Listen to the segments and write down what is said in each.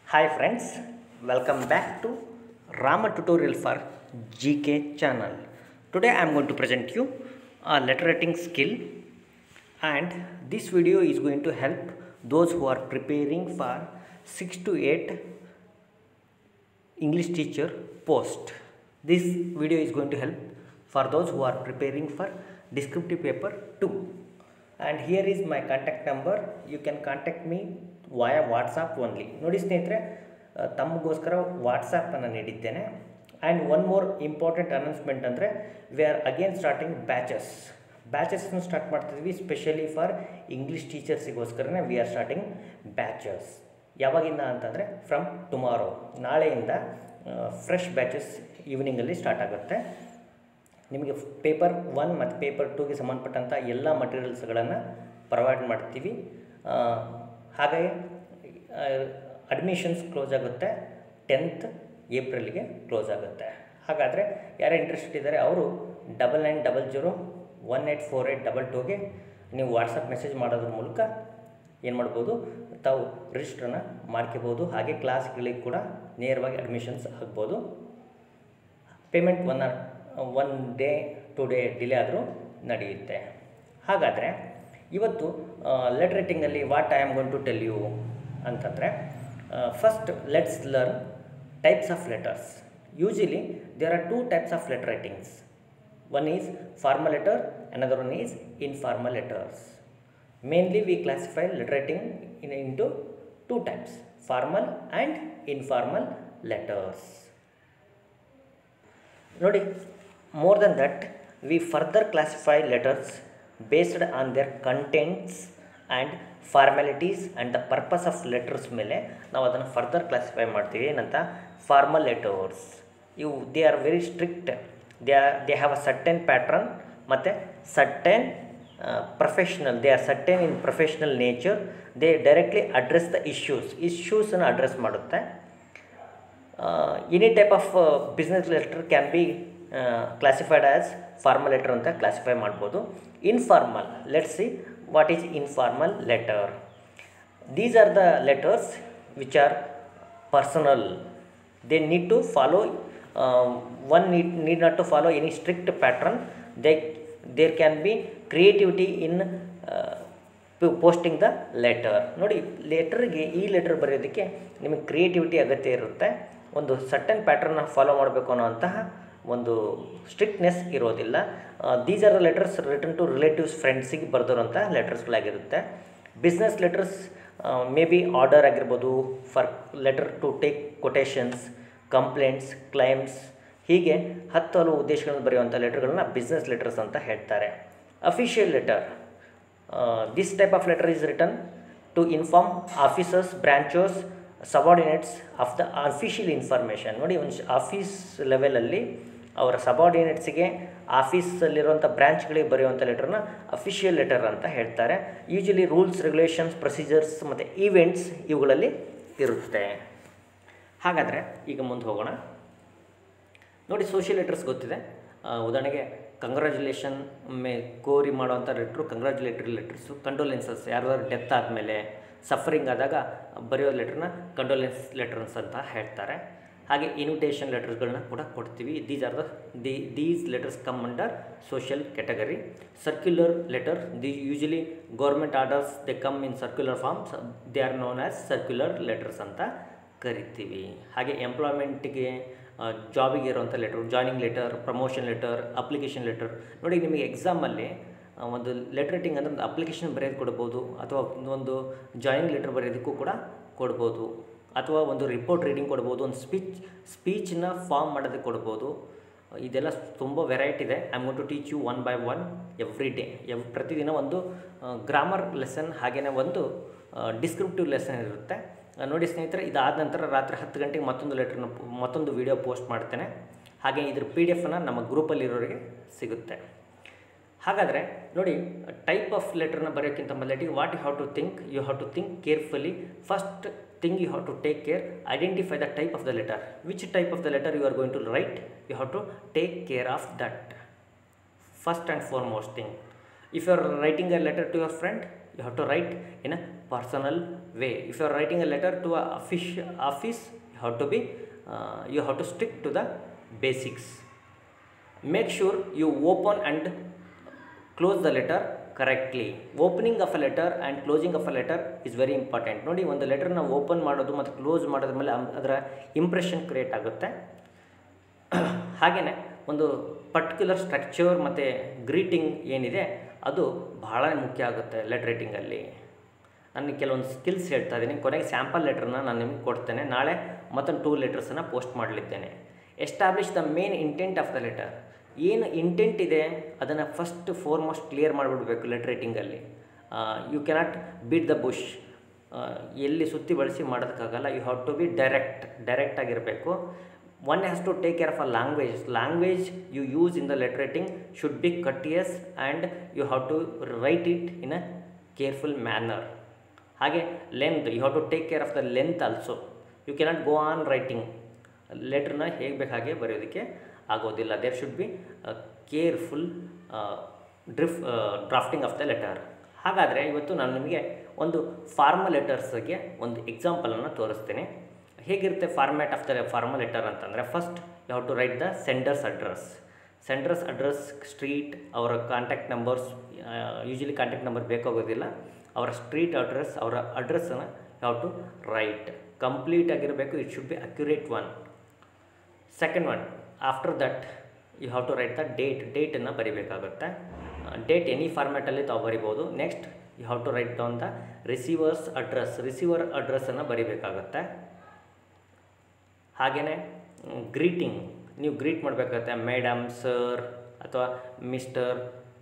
Hi friends, welcome back to Rama tutorial for GK channel. Today I am going to present you a letter writing skill and this video is going to help those who are preparing for 6 to 8 English teacher post. This video is going to help for those who are preparing for descriptive paper 2 and here is my contact number you can contact me via WhatsApp only ನೋಡಿ ಸ್ನೇಹಿತರೆ ಆ, ತಮಗೋಸ್ಕರ ವಾಟ್ಸಪ್ಪನ್ನು ನೀಡಿದ್ದೇನೆ and one more important announcement ಅಂದರೆ we are again starting batches ಬ್ಯಾಚಸ್ನು start ಮಾಡ್ತಿದ್ವಿ specially for English ಟೀಚರ್ಸಿಗೋಸ್ಕರನೇ ವಿ ಆರ್ ಸ್ಟಾರ್ಟಿಂಗ್ ಬ್ಯಾಚಸ್ ಯಾವಾಗಿಂದ ಅಂತಂದರೆ ಫ್ರಮ್ ಟುಮಾರೋ ನಾಳೆಯಿಂದ ಫ್ರೆಶ್ ಬ್ಯಾಚಸ್ ಈವ್ನಿಂಗಲ್ಲಿ ಸ್ಟಾರ್ಟ್ ಆಗುತ್ತೆ ನಿಮಗೆ ಪೇಪರ್ ಒನ್ ಮತ್ತು ಪೇಪರ್ ಟೂಗೆ ಸಂಬಂಧಪಟ್ಟಂಥ ಎಲ್ಲ ಮಟೀರಿಯಲ್ಸ್ಗಳನ್ನು ಪ್ರೊವೈಡ್ ಮಾಡ್ತೀವಿ ಆ, ಹಾಗೆ ಅಡ್ಮಿಷನ್ಸ್ ಕ್ಲೋಸ್ ಆಗುತ್ತೆ ಟೆಂತ್ ಏಪ್ರಿಲ್ಗೆ ಕ್ಲೋಸ್ ಆಗುತ್ತೆ ಹಾಗಾದರೆ ಯಾರು ಇಂಟ್ರೆಸ್ಟ್ ಇದ್ದಾರೆ ಅವರು double nine double zero one eight four eight double ಟೂಗೆ ನೀವು ವಾಟ್ಸಪ್ ಮೆಸೇಜ್ ಮಾಡೋದ್ರ ಮೂಲಕ ಏನು ಮಾಡ್ಬೋದು ತಾವು ರಿಜಿಸ್ಟ್ರನ್ನ ಮಾಡ್ಕೋಬೋದು ಹಾಗೆ ಕ್ಲಾಸ್ಗಳಿಗೆ ಕೂಡ ನೇರವಾಗಿ ಅಡ್ಮಿಷನ್ಸ್ ಆಗ್ಬೋದು payment one or one day to day delay ಆದರೂ ನಡೆಯುತ್ತೆ ಹಾಗಾದರೆ ಇವತ್ತು ಲೆಟ್ ರೈಟಿಂಗಲ್ಲಿ what I am gonna gonna tell you ಅಂತಂದರೆ first let's learn types of letters usually there are two types of letter writings one is formal letter another one is informal letters mainly we classify letter writing in, into two types formal and informal letters ನೋಡಿ more than that we further classify letters based on their contents and formalities and the purpose of letters ಮೇಲೆ ನಾವು ಅದನ್ನು further classify ಮಾಡ್ತೀವಿ ಏನಂತ formal letters ಇವು they are very strict they are they have a certain pattern ಮತ್ತು certain professional they are certain in professional nature they directly address the issues ಇಶ್ಯೂಸನ್ನು address ಮಾಡುತ್ತೆ any type of business letter can be classified as formal letter ಅಂತ classify ಮಾಡ್ಬೋದು informal let see what is informal letter these are the letters which are personal they need to follow one need need not to follow any strict pattern they there can be creativity in posting the letter ನೋಡಿ ಲೆಟರ್ಗೆ ಈ letter ಬರೆಯೋದಕ್ಕೆ ನಿಮಗೆ creativity ಅಗತ್ಯ ಇರುತ್ತೆ ಒಂದು ಸಟನ್ ಪ್ಯಾಟ್ರನ್ನ follow ಮಾಡಬೇಕು ಅನ್ನೋಂತಹ ಒಂದು ಸ್ಟ್ರಿಕ್ಟ್ನೆಸ್ ಇರೋದಿಲ್ಲ these are the letters return to relatives ಫ್ರೆಂಡ್ಸಿಗೆ ಬರೆದಿರೋಂಥ ಲೆಟರ್ಸ್ಗಳಾಗಿರುತ್ತೆ business letters may be order ಆಗಿರ್ಬೋದು for letter to take quotations complaints claims ಹೀಗೆ ಹತ್ತು ಹಲವು ಉದ್ದೇಶಗಳನ್ನು ಬರೆಯುವಂಥ ಲೆಟರ್ಗಳನ್ನ ಬಿಸ್ನೆಸ್ ಲೆಟರ್ಸ್ ಅಂತ ಹೇಳ್ತಾರೆ official letter this type of letter is return to inform officers branches subordinates of the official information ನೋಡಿ ಒಂದು office ಲೆವೆಲಲ್ಲಿ ಅವರ ಸಬಾರ್ಡಿನೇಟ್ಸಿಗೆ ಆಫೀಸಲ್ಲಿರುವಂಥ ಬ್ರ್ಯಾಂಚ್ಗಳಿಗೆ ಬರೆಯುವಂಥ ಲೆಟರ್ನ ಅಫಿಷಿಯಲ್ ಲೆಟರ್ ಅಂತ ಹೇಳ್ತಾರೆ ಯೂಶಲಿ ರೂಲ್ಸ್ ರೆಗ್ಯುಲೇಷನ್ಸ್ ಪ್ರೊಸೀಜರ್ಸ್ ಮತ್ತು ಈವೆಂಟ್ಸ್ ಇವುಗಳಲ್ಲಿ ಇರುತ್ತೆ ಹಾಗಾದರೆ ಈಗ ಮುಂದೆ ಹೋಗೋಣ ನೋಡಿ ಸೋಷಿಯಲ್ ಲೆಟರ್ಸ್ ಗೊತ್ತಿದೆ ಆ, ಉದಾಹರಣೆಗೆ ಕಂಗ್ರ್ಯಾಚುಲೇಷನ್ ಮೇ ಕೋರಿ ಮಾಡುವಂಥ ಲೆಟ್ರು ಕಂಗ್ರ್ಯಾಚುಲೇಟರಿ ಲೆಟರ್ಸು ಕಂಡೋಲೆನ್ಸಸ್ ಯಾರಾದ್ರು ಡೆತ್ ಆದಮೇಲೆ ಸಫರಿಂಗ್ ಆದಾಗ ಬರೆಯೋ ಲೆಟ್ರನ್ನ ಕಂಡೋಲೆನ್ಸ್ ಲೆಟರ್ಸ್ ಅಂತ ಹೇಳ್ತಾರೆ ಹಾಗೆ ಇನ್ವಿಟೇಷನ್ ಲೆಟರ್ಸ್ಗಳನ್ನ ಕೂಡ ಕೊಡ್ತೀವಿ these are the the these letters come under social category circular letter the usually government orders they come in circular forms they are known as circular letters ಅಂತ ಕರಿತೀವಿ ಹಾಗೆ ಎಂಪ್ಲಾಯ್ಮೆಂಟಿಗೆ ಜಾಬಿಗೆ ಇರುವಂಥ letter joining letter promotion letter application letter ನೋಡಿ ನಿಮಗೆ ಎಕ್ಸಾಮಲ್ಲಿ ಆ, ಒಂದು ಲೆಟರ್ ರೈಟಿಂಗ್ ಅಂದರೆ ಒಂದು ಅಪ್ಲಿಕೇಶನ್ ಬರೆಯೋದು ಕೊಡ್ಬೋದು ಅಥವಾ ಒಂದು ಜಾಯ್ನಿಂಗ್ ಲೆಟರ್ ಬರೆಯೋದಕ್ಕೂ ಕೂಡ ಕೊಡ್ಬೋದು ಅಥವಾ ಒಂದು ರಿಪೋರ್ಟ್ ರೀಡಿಂಗ್ ಕೊಡ್ಬೋದು ಒಂದು ಸ್ಪೀಚ್ ಸ್ಪೀಚನ್ನ ಫಾರ್ಮ್ ಮಾಡೋದಕ್ಕೆ ಕೊಡ್ಬೋದು ಇದೆಲ್ಲ ತುಂಬ ವೆರೈಟಿ ಇದೆ I gonna teach you one by one every day ಎವ್ ಪ್ರತಿದಿನ ಒಂದು ಗ್ರಾಮರ್ ಲೆಸನ್ ಹಾಗೆಯೇ ಒಂದು ಡಿಸ್ಕ್ರಿಪ್ಟಿವ್ ಲೆಸನ್ ಇರುತ್ತೆ ಆ, ನೋಡಿ ಸ್ನೇಹಿತರೆ ಇದಾದ ನಂತರ ರಾತ್ರಿ ಹತ್ತು ಗಂಟೆಗೆ ಮತ್ತೊಂದು ಲೆಟ್ರನ್ನ ಮತ್ತೊಂದು ವಿಡಿಯೋ ಪೋಸ್ಟ್ ಮಾಡ್ತೇನೆ ಹಾಗೆ ಇದ್ರ ಪಿ ಡಿ ಎಫನ್ನು ನಮ್ಮ ಗ್ರೂಪಲ್ಲಿರೋರಿಗೆ ಸಿಗುತ್ತೆ ಹಾಗಾದರೆ ನೋಡಿ ಟೈಪ್ ಆಫ್ ಲೆಟರ್ನ ಬರೆಯೋಕ್ಕಿಂತ ಮೊದಲಿಗೆ what you have to think you have to think carefully first thing you have to take care identify the type of the letter which type of the letter you are going to write you have to take care of that first and foremost thing if you are writing a letter to your friend you have to write in a personal way if you are writing a letter to a office office you have to be uh, you have to stick to the basics make sure you open and close the letter correctly opening of a letter and closing of a letter is very important ನೋಡಿ ಒಂದು ಲೆಟರ್ನ open ಮಾಡೋದು ಮತ್ತು close ಮಾಡೋದ್ರ ಮೇಲೆ ಅಮ್- ಅದರ impression create ಆಗುತ್ತೆ ಹಾಗೆಯೇ ಒಂದು ಪರ್ಟಿಕ್ಯುಲರ್ ಸ್ಟ್ರಕ್ಚರ್ ಮತ್ತು ಗ್ರೀಟಿಂಗ್ ಏನಿದೆ ಅದು ಬಹಳ ಮುಖ್ಯ ಆಗುತ್ತೆ ಲೆಟರ್ ರೈಟಿಂಗಲ್ಲಿ ನಾನು ಕೆಲವೊಂದು ಸ್ಕಿಲ್ಸ್ ಹೇಳ್ತಾ ಇದ್ದೀನಿ ಕೊನೆಗೆ ಸ್ಯಾಂಪಲ್ ಲೆಟ್ರನ್ನ ನಾನು ನಿಮಗೆ ಕೊಡ್ತೇನೆ ನಾಳೆ ಮತ್ತೊಂದು ಟೂ ಲೆಟರ್ಸನ್ನು ಪೋಸ್ಟ್ ಮಾಡಲಿದ್ದೇನೆ establish the main intent of the letter ಏನು ಇಂಟೆಂಟ್ ಇದೆ ಅದನ್ನು ಫಸ್ಟ್ ಫೋರ್ಮೋಸ್ಟ್ ಕ್ಲಿಯರ್ ಮಾಡಿಬಿಡ್ಬೇಕು ಲೆಟರ್ ರೈಟಿಂಗಲ್ಲಿ you cannot beat the bush ಎಲ್ಲಿ ಸುತ್ತಿ ಬಳಸಿ ಮಾಡೋದಕ್ಕಾಗಲ್ಲ you have to be direct direct ಆಗಿರಬೇಕು one has to take care of a language language you use in the letter writing should be cautious and you have to write it in a careful manner ಹಾಗೆ length you have to take care of the length also you cannot go on writing ಲೆಟ್ರನ್ನ ಹೇಗೆ ಬೇಕು ಹಾಗೆ ಬರೆಯೋದಕ್ಕೆ ಆಗೋದಿಲ್ಲ there should be careful ಡ್ರಿಫ್ drafting of the letter ಹಾಗಾದರೆ ಇವತ್ತು ನಾನು ನಿಮಗೆ ಒಂದು ಫಾರ್ಮಲ್ ಲೆಟರ್ಸ್ಗೆ ಒಂದು ಎಕ್ಸಾಂಪಲನ್ನು ತೋರಿಸ್ತೀನಿ ಹೇಗಿರುತ್ತೆ format of the formal letter ಅಂತಂದರೆ first you have to write the sender's address sender's address street ಅವರ contact numbers usually contact number ಬೇಕಾಗೋದಿಲ್ಲ ಅವರ ಸ್ಟ್ರೀಟ್ ಅಡ್ರೆಸ್ ಅವರ ಅಡ್ರೆಸ್ಸನ್ನು ಹ್ಯಾವ್ ಟು ರೈಟ್ ಕಂಪ್ಲೀಟ್ ಆಗಿರಬೇಕು it should be accurate one second one after that you have to write the date ಡೇಟನ್ನು ಬರಿಬೇಕಾಗುತ್ತೆ date any ಫಾರ್ಮ್ಯಾಟಲ್ಲಿ ತಾವು ಬರಿಬೋದು next you have to write down the receiver's address receiver ಅಡ್ರೆಸ್ಸನ್ನು ಬರಿಬೇಕಾಗುತ್ತೆ ಹಾಗೆಯೇ greeting ನೀವು greet ಮಾಡಬೇಕಾಗತ್ತೆ ಮೇಡಮ್ ಸರ್ ಅಥವಾ mister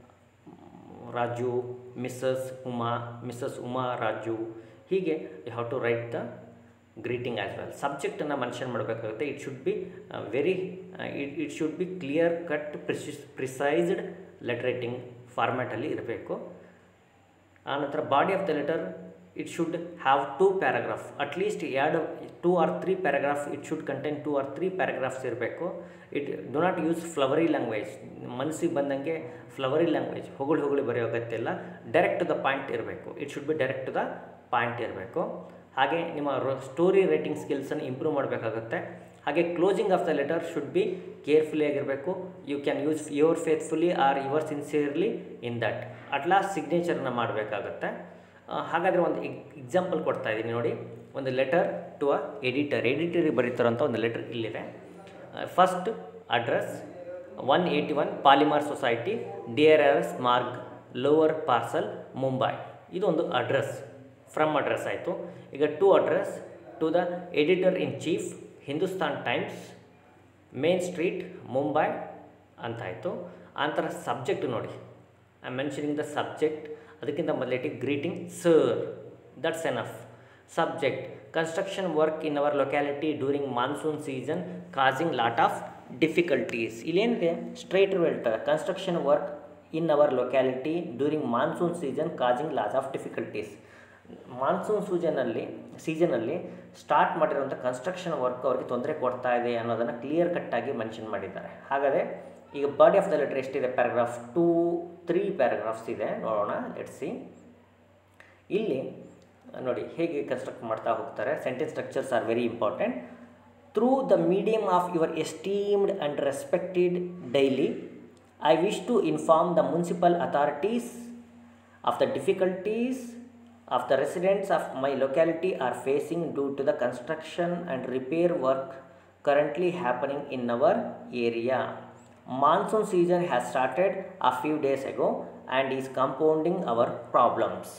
Raju missus Uma missus Uma Raju ಹೀಗೆ you have to write the greeting as well ಸಬ್ಜೆಕ್ಟನ್ನು ಮೆನ್ಷನ್ ಮಾಡಬೇಕಾಗುತ್ತೆ it should be very it it should be clear cut precise precised letter writing ಫಾರ್ಮ್ಯಾಟಲ್ಲಿ ಇರಬೇಕು ಆನಂತರ body of the letter it should have two paragraph at least ಎರಡು two or three paragraph it should contain two or three paragraphs ಇರಬೇಕು it do not use flowery language ಮನಸ್ಸಿಗೆ ಬಂದಂಗೆ flowery language ಹೊಗಳು ಹೊಗಳು ಬರೆಯೋ ಅಗತ್ಯ ಇಲ್ಲ ಡೈರೆಕ್ಟ್ ಟು ದ ಪಾಯಿಂಟ್ ಇರಬೇಕು it should be direct to the point ಇರಬೇಕು ಹಾಗೆ ನಿಮ್ಮ ಸ್ಟೋರಿ ರೈಟಿಂಗ್ ಸ್ಕಿಲ್ಸನ್ನು ಇಂಪ್ರೂವ್ ಮಾಡಬೇಕಾಗುತ್ತೆ ಹಾಗೆ closing of the letter should be carefully ಆಗಿರಬೇಕು you can use your faithfully or your sincerely in that at last ಸಿಗ್ನೇಚರ್ನ ಮಾಡಬೇಕಾಗುತ್ತೆ ಹಾಗಾದರೆ ಒಂದು ಎಕ್ಸಾಂಪಲ್ ಕೊಡ್ತಾ ಇದ್ದೀನಿ ನೋಡಿ ಒಂದು ಲೆಟರ್ ಟು ಅ ಎಡಿಟರ್ ಎಡಿಟರಿಗೆ ಬರೀತಾರಂಥ ಒಂದು ಲೆಟರ್ ಇಲ್ಲಿದೆ first address one eighty one Palimar society D R S Marg lower parcel Mumbai ಇದೊಂದು ಅಡ್ರೆಸ್ ಫ್ರಮ್ ಅಡ್ರೆಸ್ ಆಯಿತು ಈಗ to address to the editor in chief Hindustan Times main street Mumbai ಅಂತಾಯಿತು ಆನಂತರ ಸಬ್ಜೆಕ್ಟ್ ನೋಡಿ ಐ ಮೆನ್ಷನಿಂಗ್ ದ ಸಬ್ಜೆಕ್ಟ್ ಅದಕ್ಕಿಂತ ಮೊದಲೇಟಿ greeting sir that's enough subject construction work in our locality during monsoon season causing lot of difficulties ಇಲ್ಲೇನಿದೆ straight ಹೇಳ್ತಾರೆ construction work in our locality during monsoon season causing loss of difficulties monsoon ಸೀಸನಲ್ಲಿ ಸೀಸನಲ್ಲಿ start ಮಾಡಿರುವಂಥ construction work ಅವ್ರಿಗೆ ತೊಂದರೆ ಕೊಡ್ತಾ ಇದೆ ಅನ್ನೋದನ್ನು ಕ್ಲಿಯರ್ ಕಟ್ಟಾಗಿ ಮೆನ್ಷನ್ ಮಾಡಿದ್ದಾರೆ ಹಾಗಾದರೆ ಈಗ ಬಾಡಿ ಆಫ್ ದ ಲೆಟರ್ ಎಷ್ಟಿದೆ ಪ್ಯಾರಾಗ್ರಾಫ್ ಟೂ ತ್ರೀ ಪ್ಯಾರಾಗ್ರಾಫ್ಸ್ ಇದೆ ನೋಡೋಣ ಲೆಟ್ಸಿ ಇಲ್ಲಿ ನೋಡಿ ಹೇಗೆ ಕನ್ಸ್ಟ್ರಕ್ಟ್ ಮಾಡ್ತಾ ಹೋಗ್ತಾರೆ sentence structures are very important through the medium of your esteemed and respected daily I wish to inform the municipal authorities of the difficulties of the residents of my locality are facing due to the construction and repair work currently happening in our area. Monsoon season has started a few days ago and is compounding our problems.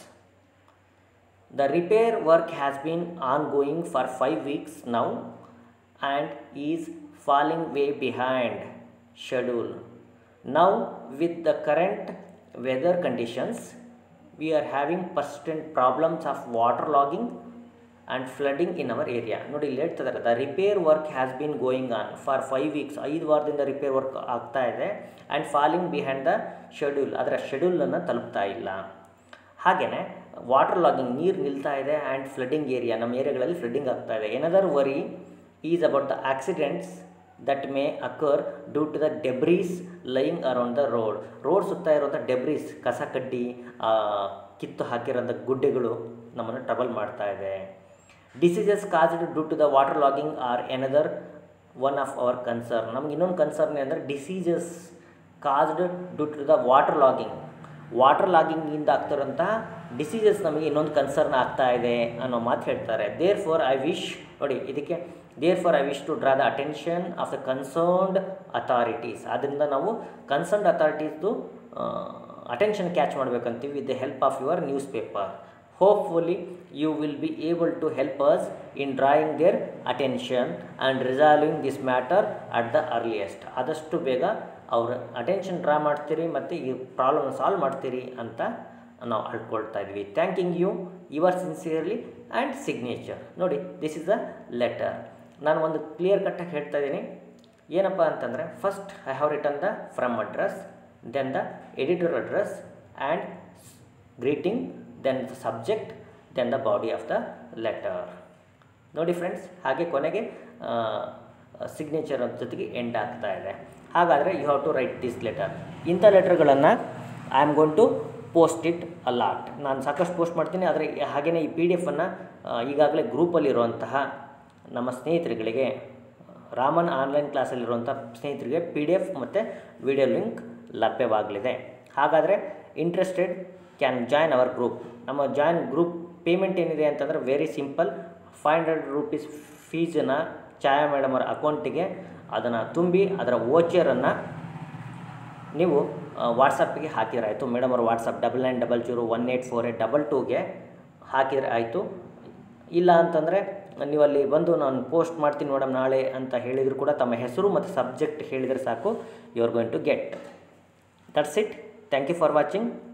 The repair work has been ongoing for 5 weeks now and is falling way behind schedule. Now with the current weather conditions we are having persistent problems of water logging and flooding in our area ನೋಡಿ ಇಲ್ಲಿ ಹೇಳ್ತಿದ್ದಾರೆ the repair work has been going on for five weeks ಐದು ವಾರದಿಂದ repair work ಆಗ್ತಾ ಇದೆ and falling behind the schedule ಅದರ ಶೆಡ್ಯೂಲನ್ನು ತಲುಪ್ತಾ ಇಲ್ಲ ಹಾಗೆಯೇ ವಾಟರ್ ಲಾಗಿಂಗ್ ನೀರು ನಿಲ್ತಾ ಇದೆ ಆ್ಯಂಡ್ ಫ್ಲಡ್ಡಿಂಗ್ ಏರಿಯಾ ನಮ್ಮ ಏರಿಯಾಗಳಲ್ಲಿ ಫ್ಲಡ್ಡಿಂಗ್ ಆಗ್ತಾ ಇದೆ another worry is about the accidents that may occur due to the debris lying around the road road ಸುತ್ತ ಇರುವಂಥ ಡೆಬ್ರೀಸ್ ಕಸ ಕಡ್ಡಿ ಕಿತ್ತು ಹಾಕಿರೋಂಥ ಗುಡ್ಡೆಗಳು ನಮ್ಮನ್ನು ಟ್ರಬಲ್ ಮಾಡ್ತಾ ಇದೆ diseases caused due to the water logging or another one of our concern ನಮ್ಗೆ ಇನ್ನೊಂದು ಕನ್ಸರ್ನ್ ಅಂದರೆ diseases caused due to the water logging water ಲಾಗಿಂಗಿಂದ ಆಗ್ತಿರೋಂತಹ ಡಿಸೀಸಸ್ ನಮಗೆ ಇನ್ನೊಂದು ಕನ್ಸರ್ನ್ ಆಗ್ತಾ ಇದೆ ಅನ್ನೋ ಮಾತು ಹೇಳ್ತಾರೆ ದೇರ್ ಫಾರ್ ಐ ವಿಶ್ ನೋಡಿ ಇದಕ್ಕೆ therefore I wish to draw the attention of the concerned authorities ಆದ್ದರಿಂದ ನಾವು ಕನ್ಸರ್ನ್ಡ್ ಅಥಾರಿಟೀಸ್ದು ಅಟೆನ್ಷನ್ ಕ್ಯಾಚ್ ಮಾಡಬೇಕಂತೀವಿ with the help of your newspaper hopefully you will be able to help us in drawing their attention and resolving this matter at the earliest ಆದಷ್ಟು ಬೇಗ ಅವ್ರ attention draw ಮಾಡ್ತೀರಿ ಮತ್ತು ಈ ಪ್ರಾಬ್ಲಮ್ನ solve ಮಾಡ್ತೀರಿ ಅಂತ ನಾವು ಅಳ್ಕೊಳ್ತಾ ಇದ್ವಿ thanking you your sincerely and signature ನೋಡಿ ದಿಸ್ ಇಸ್ ದ ಲೆಟರ್ ನಾನು ಒಂದು ಕ್ಲಿಯರ್ ಕಟ್ಟಾಗಿ ಹೇಳ್ತಾ ಇದ್ದೀನಿ ಏನಪ್ಪ ಅಂತಂದರೆ first I have written the from address then the editor address and greeting then the subject then the body of the letter ನೋಡಿ friends ಹಾಗೆ ಕೊನೆಗೆ ಸಿಗ್ನೇಚರ್ ಜೊತೆಗೆ ಎಂಡ್ ಆಗ್ತಾ ಇದೆ ಹಾಗಾದರೆ you have to write this letter ಇಂಥ ಲೆಟರ್ಗಳನ್ನು I am gonna to post it allot ನಾನು ಸಾಕಷ್ಟು ಪೋಸ್ಟ್ ಮಾಡ್ತೀನಿ ಆದರೆ ಹಾಗೆಯೇ ಈ ಪಿ ಡಿ ಎಫನ್ನು ಈಗಾಗಲೇ ಗ್ರೂಪಲ್ಲಿರುವಂತಹ ನಮ್ಮ ಸ್ನೇಹಿತರುಗಳಿಗೆ ರಾಮನ್ ಆನ್ಲೈನ್ ಕ್ಲಾಸಲ್ಲಿರುವಂಥ ಸ್ನೇಹಿತರಿಗೆ ಪಿ ಡಿ ಎಫ್ ಮತ್ತು ವಿಡಿಯೋ ಲಿಂಕ್ ಲಭ್ಯವಾಗಲಿದೆ ಹಾಗಾದರೆ interested can join our group ನಮ್ಮ ಜಾಯ್ನ್ ಗ್ರೂಪ್ ಪೇಮೆಂಟ್ ಏನಿದೆ ಅಂತಂದರೆ very simple five hundred rupees ಫೀಸನ್ನು ಛಾಯಾ ಮೇಡಮ್ ಅವರ ಅಕೌಂಟಿಗೆ ಅದನ್ನು ತುಂಬಿ ಅದರ ವೋಚರನ್ನು ನೀವು ವಾಟ್ಸಪ್ಪಿಗೆ ಹಾಕಿದ್ರೆ ಆಯಿತು ಮೇಡಮ್ ಅವ್ರ WhatsApp double nine double zero one eight four eight double ಟೂಗೆ ಹಾಕಿದರೆ ಆಯಿತು ಇಲ್ಲ ಅಂತಂದರೆ ನೀವು ಅಲ್ಲಿ ಬಂದು ನಾನು ಪೋಸ್ಟ್ ಮಾಡ್ತೀನಿ ಮೇಡಮ್ ನಾಳೆ ಅಂತ ಹೇಳಿದರೂ ಕೂಡ ತಮ್ಮ ಹೆಸರು ಮತ್ತು ಸಬ್ಜೆಕ್ಟ್ ಹೇಳಿದರೆ ಸಾಕು you are going to get that's it thank you for watching